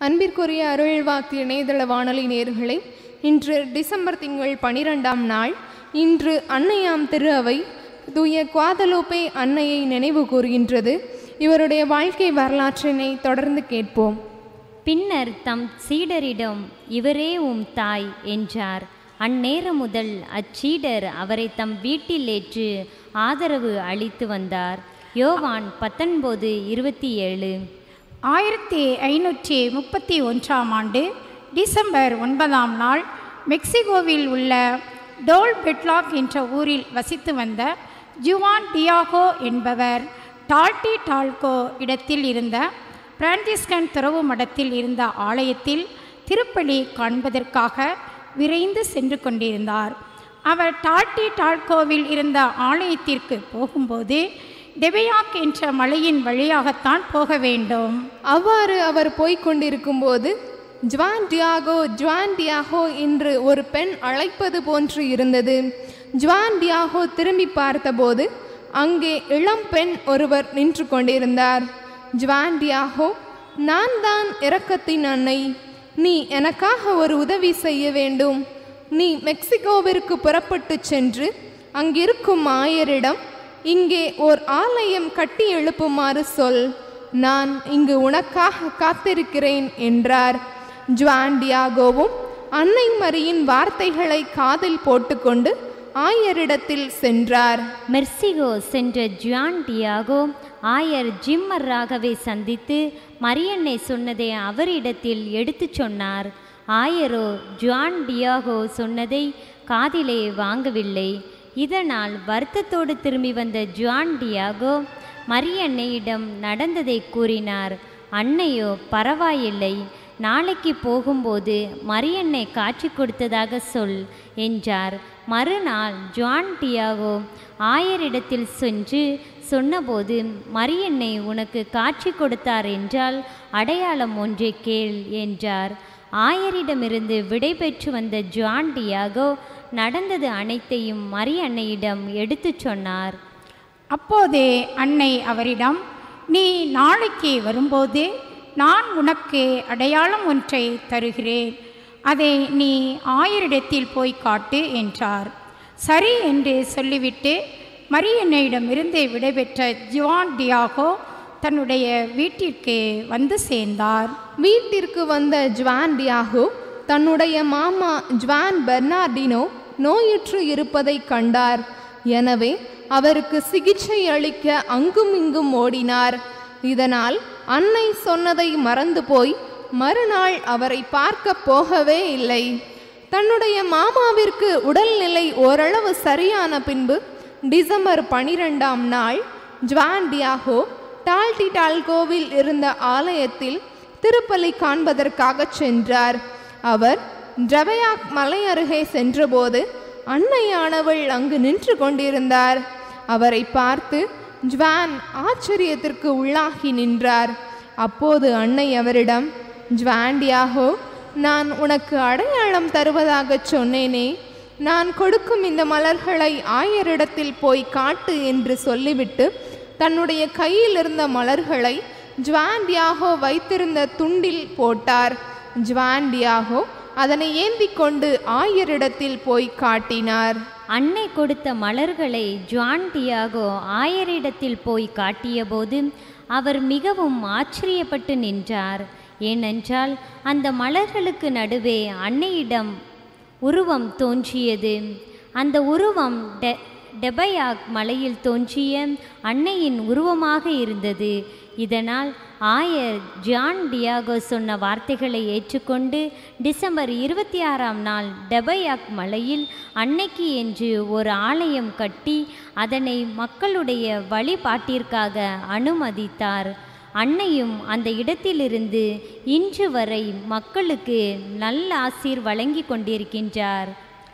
அன்பிற்குரிய அருள்வாக்கு இணையதள வானொலி நேயர்களே இன்று டிசம்பர் திங்கள் பனிரெண்டாம் நாள் இன்று அன்னையாம் திரு அவை தூய குவாதலோப்பே அன்னையை நினைவு கூறுகின்றது இவருடைய வாழ்க்கை வரலாற்றினை தொடர்ந்து கேட்போம் பின்னர் தம் சீடரிடம் இவரே உம் தாய் என்றார் அந்நேரம் முதல் அச்சீடர் அவரை தம் வீட்டில் ஏற்று ஆதரவு அளித்து வந்தார் யோவான் பத்தொன்பது இருபத்தி ஏழு ஆயிரத்தி ஐநூற்றி முப்பத்தி ஒன்றாம் ஆண்டு டிசம்பர் ஒன்பதாம் நாள் மெக்சிகோவில் உள்ள டோல் பெட்லாக் என்ற ஊரில் வசித்து வந்த ஜுவான் டியாகோ என்பவர் டால்டி டால்கோ இடத்தில் இருந்த பிரான்சிஸ்கன் துறவு மடத்தில் இருந்த ஆலயத்தில் திருப்பலி காண்பதற்காக விரைந்து சென்று கொண்டிருந்தார் அவர் டால்டி டால்கோவில் இருந்த ஆலயத்திற்கு போகும்போது டெபயாக் என்ற மலையின் வழியாகத்தான் போக வேண்டும் அவ்வாறு அவர் போய்க் கொண்டிருக்கும்போது ஜுவான் டியாகோ ஜுவான் டியாகோ என்று ஒரு பெண் அழைப்பது போன்று இருந்தது ஜுவான் டியாகோ திரும்பி பார்த்தபோது அங்கே இளம் பெண் ஒருவர் நின்று கொண்டிருந்தார் ஜுவான் டியாகோ நான் தான் இரக்கத்தின் அன்னை நீ எனக்காக ஒரு உதவி செய்ய வேண்டும் நீ மெக்சிகோவிற்கு புறப்பட்டு சென்று அங்கிருக்கும் ஆயரிடம் இங்கே ஓர் ஆலயம் கட்டி எழுப்புமாறு சொல் நான் இங்கு உனக்காக காத்திருக்கிறேன் என்றார் ஜுவான் டியாகோவும் அன்னை மரியின் வார்த்தைகளை காதில் போட்டுக்கொண்டு ஆயரிடத்தில் சென்றார் மெர்சிகோ சென்ற ஜுவான் டியாகோ ஆயர் ஜிம்மர் ராகவை சந்தித்து மரியன்னை சொன்னதை அவரிடத்தில் எடுத்துச் சொன்னார் ஆயரோ ஜுவான் டியாகோ சொன்னதை காதிலே வாங்கவில்லை இதனால் வருத்தத்தோடு திரும்பி வந்த ஜுவான் டியாகோ மரியன்னையிடம் நடந்ததை கூறினார் அன்னையோ பரவாயில்லை நாளைக்கு போகும்போது மரியன்னை காட்சி கொடுத்ததாக சொல் என்றார் மறுநாள் ஜுவான் டியாகோ ஆயரிடத்தில் சென்று சொன்னபோது மரியன்னை உனக்கு காட்சி கொடுத்தார் என்றால் அடையாளம் ஒன்றை கேள் என்றார் ஆயரிடமிருந்து விடை பெற்று வந்த ஜுவான் டியாகோ நடந்தது அனைத்தையும் மரியன்னையிடம் எடுத்துச் சொன்னார் அப்போதே அன்னை அவரிடம் நீ நாளைக்கு வரும்போது நான் உனக்கு அடையாளம் ஒன்றை தருகிறேன் அதை நீ ஆயரிடத்தில் போய் காட்டு என்றார் சரி என்று சொல்லிவிட்டு மரியன்னையிடமிருந்து விடைபெற்ற ஜுவான் டியாகோ தன்னுடைய வீட்டிற்கு வந்து சேர்ந்தார் வீட்டிற்கு வந்த ஜுவான் டியாகோ தன்னுடைய மாமா ஜுவான் பெர்னார்டினோ நோயுற்று இருப்பதை கண்டார் எனவே அவருக்கு சிகிச்சை அளிக்க அங்கும் இங்கும் ஓடினார் இதனால் அன்னை சொன்னதை மறந்து போய் மறுநாள் அவரை பார்க்க போகவே இல்லை தன்னுடைய மாமாவிற்கு உடல்நிலை ஓரளவு சரியான பின்பு டிசம்பர் பனிரெண்டாம் நாள் ஜுவான் டியாகோ டால்டி டால்கோவில் இருந்த ஆலயத்தில் திருப்பலி காண்பதற்காக சென்றார் அவர் டிரபயாக் மலை அருகே சென்றபோது அன்னையானவள் அங்கு நின்று கொண்டிருந்தார் அவரை பார்த்து ஜுவான் ஆச்சரியத்திற்கு உள்ளாகி நின்றார் அப்போது அன்னை அவரிடம் ஜுவாண்டியாகோ நான் உனக்கு அடையாளம் தருவதாகச் சொன்னேனே நான் கொடுக்கும் இந்த மலர்களை ஆயரிடத்தில் போய் காட்டு என்று சொல்லிவிட்டு தன்னுடைய கையில் இருந்த மலர்களை ஜுவாண்டியாகோ வைத்திருந்த துண்டில் போட்டார் ஜுவாண்டியாகோ அதனை ஏந்தி கொண்டு ஆயரிடத்தில் போய் காட்டினார் அன்னை கொடுத்த மலர்களை ஜுவான் டியாகோ ஆயரிடத்தில் போய் காட்டியபோது அவர் மிகவும் ஆச்சரியப்பட்டு நின்றார் ஏனென்றால் அந்த மலர்களுக்கு நடுவே அன்னையிடம் உருவம் தோன்றியது அந்த உருவம் டெ டெபயாக் மலையில் தோன்றிய அன்னையின் உருவமாக இருந்தது இதனால் ஆயர் ஜான் டியாகோ சொன்ன வார்த்தைகளை ஏற்றுக்கொண்டு டிசம்பர் இருபத்தி ஆறாம் நாள் டெபயாக் மலையில் அன்னைக்கு என்று ஒரு ஆலயம் கட்டி அதனை மக்களுடைய வழிபாட்டிற்காக அனுமதித்தார் அன்னையும் அந்த இடத்திலிருந்து இன்று வரை மக்களுக்கு நல்ல ஆசீர் வழங்கி கொண்டிருக்கின்றார்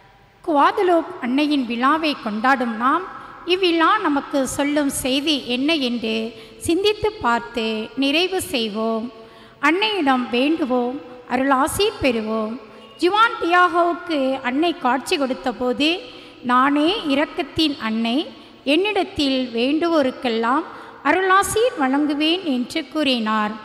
குவாதலோப் அன்னையின் விழாவை கொண்டாடும் நாம் இவ்விழா நமக்கு சொல்லும் செய்தி என்ன என்று சிந்தித்து பார்த்து நிறைவு செய்வோம் அன்னையிடம் வேண்டுவோம் அருளாசீர் பெறுவோம் ஜுவான் டியாகோவுக்கு அன்னை காட்சி கொடுத்தபோது நானே இரக்கத்தின் அன்னை என்னிடத்தில் வேண்டுவோருக்கெல்லாம் அருளாசீர் வழங்குவேன் என்று கூறினார்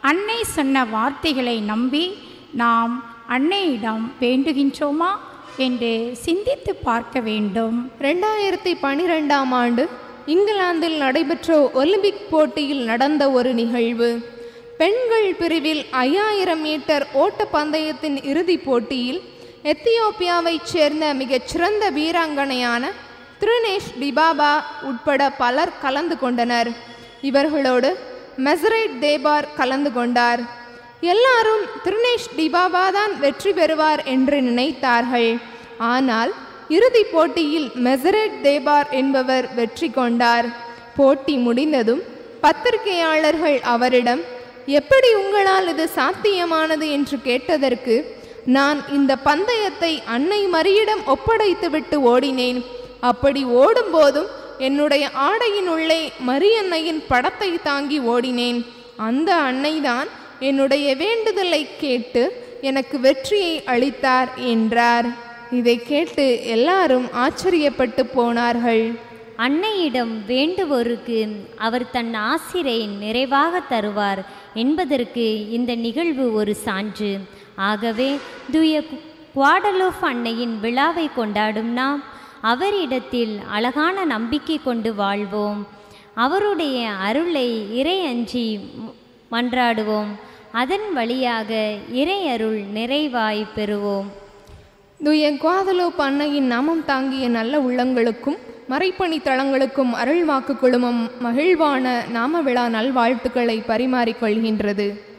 அன்னை சொன்ன வார்த்தைகளை நம்பி நாம் அன்னையிடம் வேண்டுகின்றோமா என்று சிந்தித்து பார்க்க வேண்டும் ரெண்டாயிரத்தி பனிரெண்டாம் ஆண்டு இங்கிலாந்தில் நடைபெற்ற ஒலிம்பிக் போட்டியில் நடந்த ஒரு நிகழ்வு பெண்கள் பிரிவில் ஐயாயிரம் மீட்டர் ஓட்டப்பந்தயத்தின் இறுதிப் போட்டியில் எத்தியோப்பியாவைச் சேர்ந்த மிகச்சிறந்த வீராங்கனையான திருநேஷ் டிபாபா உட்பட பலர் கலந்து கொண்டனர் இவர்களோடு மெசரைட் தேபார் கலந்து கொண்டார் எல்லாரும் திருநேஷ் டிபாபா தான் வெற்றி பெறுவார் என்று நினைத்தார்கள் ஆனால் இறுதிப் போட்டியில் மெசரேட் தேபார் என்பவர் வெற்றி கொண்டார் போட்டி முடிந்ததும் பத்திரிகையாளர்கள் அவரிடம் எப்படி உங்களால் இது சாத்தியமானது என்று கேட்டதற்கு நான் இந்த பந்தயத்தை அன்னை மரியிடம் ஒப்படைத்துவிட்டு ஓடினேன் அப்படி ஓடும்போதும் என்னுடைய ஆடையின் உள்ளே மரியன்னையின் படத்தை தாங்கி ஓடினேன் அந்த அன்னைதான் என்னுடைய வேண்டுதலை கேட்டு எனக்கு வெற்றியை அளித்தார் என்றார் இதை கேட்டு எல்லாரும் ஆச்சரியப்பட்டு போனார்கள் அன்னையிடம் வேண்டுவோருக்கு அவர் தன் ஆசிரை நிறைவாக தருவார் என்பதற்கு இந்த நிகழ்வு ஒரு சான்று ஆகவே தூய கு- குவாடலோஃப் அன்னையின் விழாவை கொண்டாடும் நாம் அவரிடத்தில் அழகான நம்பிக்கை கொண்டு வாழ்வோம் அவருடைய அருளை இறை அஞ்சி ம- மன்றாடுவோம் அதன் வழியாக இறை அருள் நிறைவாய் பெறுவோம் தூய குவாதலோப் அன்னையின் நாமம் தாங்கிய நல்ல உள்ளங்களுக்கும் மறைப்பணி தளங்களுக்கும் அருள்வாக்கு குழுமம் மகிழ்வான நாம விழா நல்வாழ்த்துக்களை பரிமாறிக்கொள்கின்றது